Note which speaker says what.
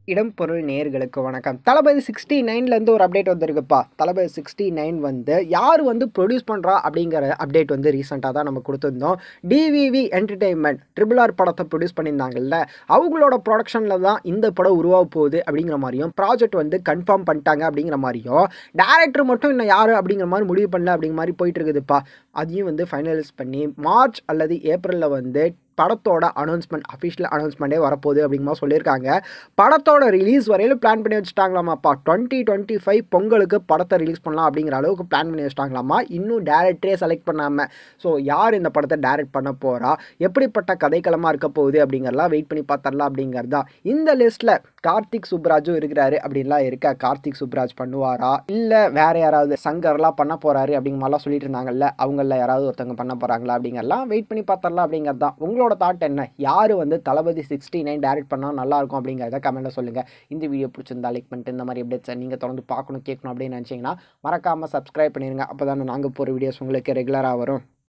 Speaker 1: இடம் பொருள் நேர்களுக்கு வணக்கம் தளபதி சிக்ஸ்டி நைன்லேருந்து ஒரு அப்டேட் வந்திருக்குப்பா தளபதி சிக்ஸ்டி நைன் வந்து யார் வந்து ப்ரொடியூஸ் பண்ணுறா அப்படிங்கிற அப்டேட் வந்து ரீசெண்டாக தான் நம்ம கொடுத்துருந்தோம் டிவிவி என்டர்டெயின்மெண்ட் ட்ரிபிள் ஆர் படத்தை ப்ரொடியூஸ் பண்ணியிருந்தாங்கல்ல அவங்களோட ப்ரொடக்ஷனில் தான் இந்த படம் உருவாக போகுது அப்படிங்கிற மாதிரியும் ப்ராஜெக்ட் வந்து கன்ஃபார்ம் பண்ணிட்டாங்க அப்படிங்கிற மாதிரியும் டேரக்டர் மட்டும் இன்னும் யார் அப்படிங்கிற மாதிரி முடிவு பண்ணல அப்படிங்கிற மாதிரி போயிட்டு இருக்குதுப்பா அதையும் வந்து ஃபைனலைஸ் பண்ணி மார்ச் அல்லது ஏப்ரலில் வந்து படத்தோட அனௌன்ஸ்மெண்ட் அஃபிஷியல் அனௌன்ஸ்மெண்ட்டே வரப்போகுது அப்படிங்கிற மாதிரி சொல்லியிருக்காங்க படத்தோட ரிலீஸ் வரையிலும் பிளான் பண்ணி வச்சுட்டாங்களாமாப்பா டுவெண்ட்டி டுவெண்ட்டி ஃபைவ் பொங்கலுக்கு படத்தை ரிலீஸ் பண்ணலாம் அப்படிங்கிற அளவுக்கு பிளான் பண்ணி வச்சுட்டாங்களாமா இன்னும் டேரக்டரே செலக்ட் பண்ணாமல் ஸோ யார் இந்த படத்தை டைரக்ட் பண்ண போகிறா எப்படிப்பட்ட கதைக்களமாக இருக்க போகுது அப்படிங்கிறலாம் வெயிட் பண்ணி பார்த்தரலாம் அப்படிங்கிறது தான் இந்த லிஸ்ட்டில் கார்த்திக் சுப்ராஜும் இருக்கிறாரு அப்படின்லாம் இருக்கா கார்த்திக் சுப்ராஜ் பண்ணுவாரா இல்லை வேற யாராவது சங்கர்லாம் பண்ண போகிறாரு அப்படிங்கிற மாதிரிலாம் சொல்லிட்டு இருந்தாங்கல்ல அவங்கள யாராவது ஒருத்தவங்க பண்ண போகிறாங்களா அப்படிங்கிறலாம் வெயிட் பண்ணி பார்த்தரலாம் அப்படிங்கிறது தான் உங்களோட தாட் என்ன யார் வந்து தளபதி சிக்ஸ்டி நைன் டேரக்ட் பண்ணால் நல்லாயிருக்கும் அப்படிங்கிறத கமெண்ட்டில் சொல்லுங்கள் இந்த வீடியோ பிடிச்சிருந்தா லைக் பண்ணிட்டு இந்த மாதிரி அப்டேட்ஸை நீங்கள் தொடர்ந்து பார்க்கணும் கேட்கணும் அப்படின்னு நினச்சிங்கன்னா மறக்காமல் சப்ஸ்கிரைப் பண்ணிடுங்க அப்போ தானே நாங்கள் போகிற வீடியோஸ் உங்களுக்கு ரெகுலராக வரும்